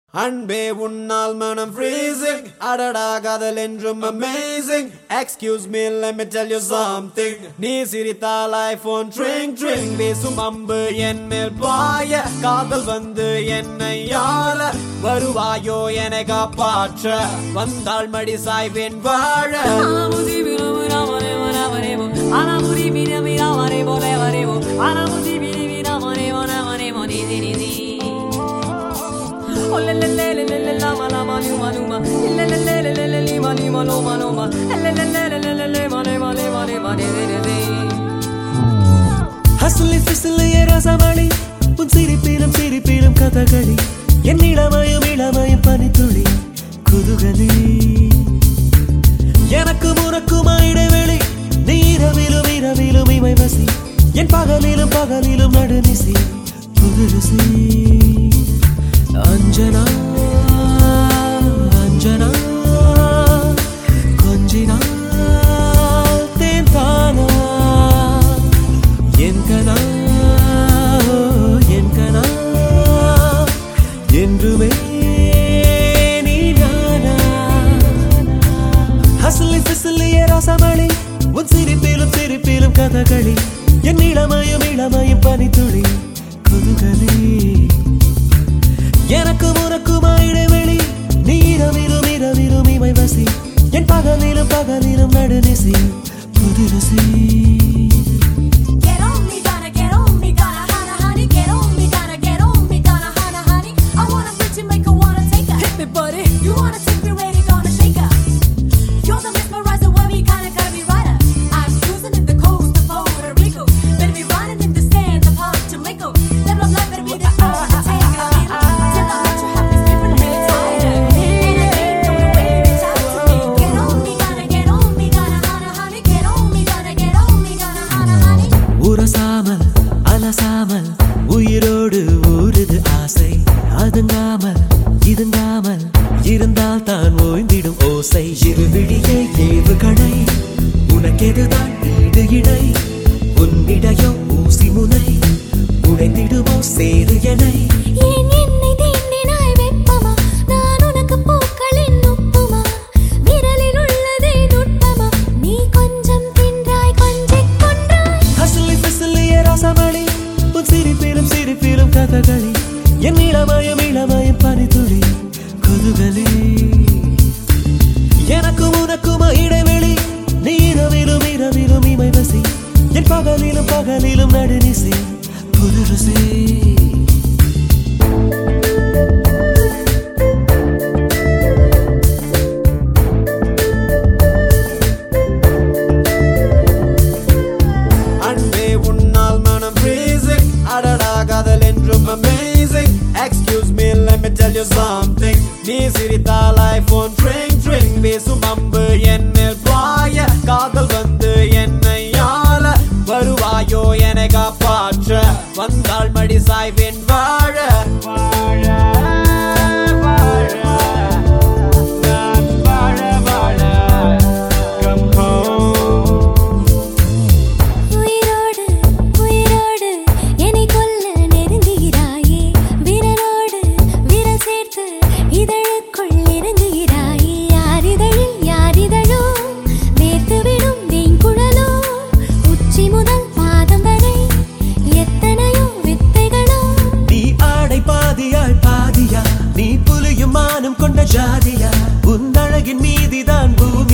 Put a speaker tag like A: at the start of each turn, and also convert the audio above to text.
A: அன்பே உன்னால் மனம் freezing அடடா காதல் என்றும் amazing excuse me let me tell you something நீ சிரித்தால் ஐபோன் ட்ரிங் ட்ரிங் வீசும் அம்பு என் மேல் பாய காதல் வந்து என்னை யார வருவாயோ என காப்பாற்ற வந்தாள் மடி சாய்வேன் வாழ
B: ஹசுலி பிசுலிய ரசமணி உன் சிரிப்பிலும் சிரிப்பிலும் கதகளி என் இளமயம் இளமயம் பனித்துளி குதுகலி எனக்கு உனக்குமா இடைவெளி நீ இரவிலும் இரவிலும் இமை வசி என் பகலிலும் பகலிலும் நடுநிசி புதுருசி அஞ்சனா அஞ்சனா கொஞ்சினா தேன் தானா என் கனா என் கனா என்றுமே நீ நானா ஹசுலி பிசுலிய ரசமணி உன் சிரிப்பிலும் சிரிப்பிலும் கதகளி என் இளமயம் இளமயம் பனித்துளி குதுகலி எனக்கு உனக்குமா இடைவெளி நீ இரவிலும் இரவிலும் இமை வசி என் பகலிலும் பகலிலும் நடுநிசி புதுரசி
C: Get on me, gotta get on me, gotta hana honey. Get on me, gotta get on me, gotta hana honey. I wanna put you, make her wanna take her. Hit me, buddy. You wanna take me, ready, gonna shake her. You're the mesmerizer, worry kinda gotta be rider. I'm cruising in the coast of Puerto Rico. Better be riding in the sands of Hot Jamaica. Let my life better be the hour to take a little. Till I let you have me sleeping a little tighter. And I ain't gonna wait to talk to me. Get on me, gotta get on me, gotta hana honey. Get on me, gotta get on me, gotta hana honey.
B: உரசாமல் அலசாமல் உயிரோடு ஊறுது ஆசை அதுங்காமல் இதுங்காமல் இருந்தால் தான் ஓய்ந்திடும் ஓசை இருவிழியே ஏவுகணை உனக்கெதுதான் ஈடு இடை உன்னிடையோ ஊசி முனை உடைந்திடுமோ சேரு எனை
C: ஏன் என்னை தீண்டினாய் வெப்பமா? நான் உனக்கு பூக்களின் உப்புமா? விரலில் உள்ளதே நுட்பமா? நீ கொஞ்சம் தின்றாய், கொஞ்சிக் கொன்றாய்.
B: ஹசுலி பிசுலிய ரசமணி உன் சிரிப்பிலும் சிரிப்பிலும் கதகளி என் இளமயம் இளமயம் பனித்துளி குதுகலி எனக்கும் உனக்குமா இடைவெளி நீ இரவிலும் இரவிலும் இமை வசி என் பகலிலும் பகலிலும் நடுநிசி புதுருசி
A: அன்பே உன்னால் மனம் freezing அடடா காதல் என்றும் amazing excuse me let me tell you something நீ சிரித்தால் ஐபோன் ட்ரிங் ட்ரிங் வீசும் அம்பு என் மேல் பாய காதல் வந்து என்னை ஆள வருவாயோ என காப்பாற்ற வந்தாள் மடி சாய்வேன் வாழ வாழ வாழ நான் வாழ வாழ come home
C: உயிரோடு, உயிரோடு என்னை கொல்ல நெருங்குகிறாயே. விரலோடு விரல் சேர்த்து இதழுக்குள் இறங்குகிறாயே. யார் இதழில் யார் இதழோ? வேர்த்துவிடும் வெண்குழலோ? உச்சி முதல் பாதம் வரை எத்தனையோ வித்தைகளோ
B: நீ ஆடை பாதியாள் பாதியா நீ புலியும் மானம் கொண்ட ஜாதியா உன் அழகின் மீதிதான் பூமி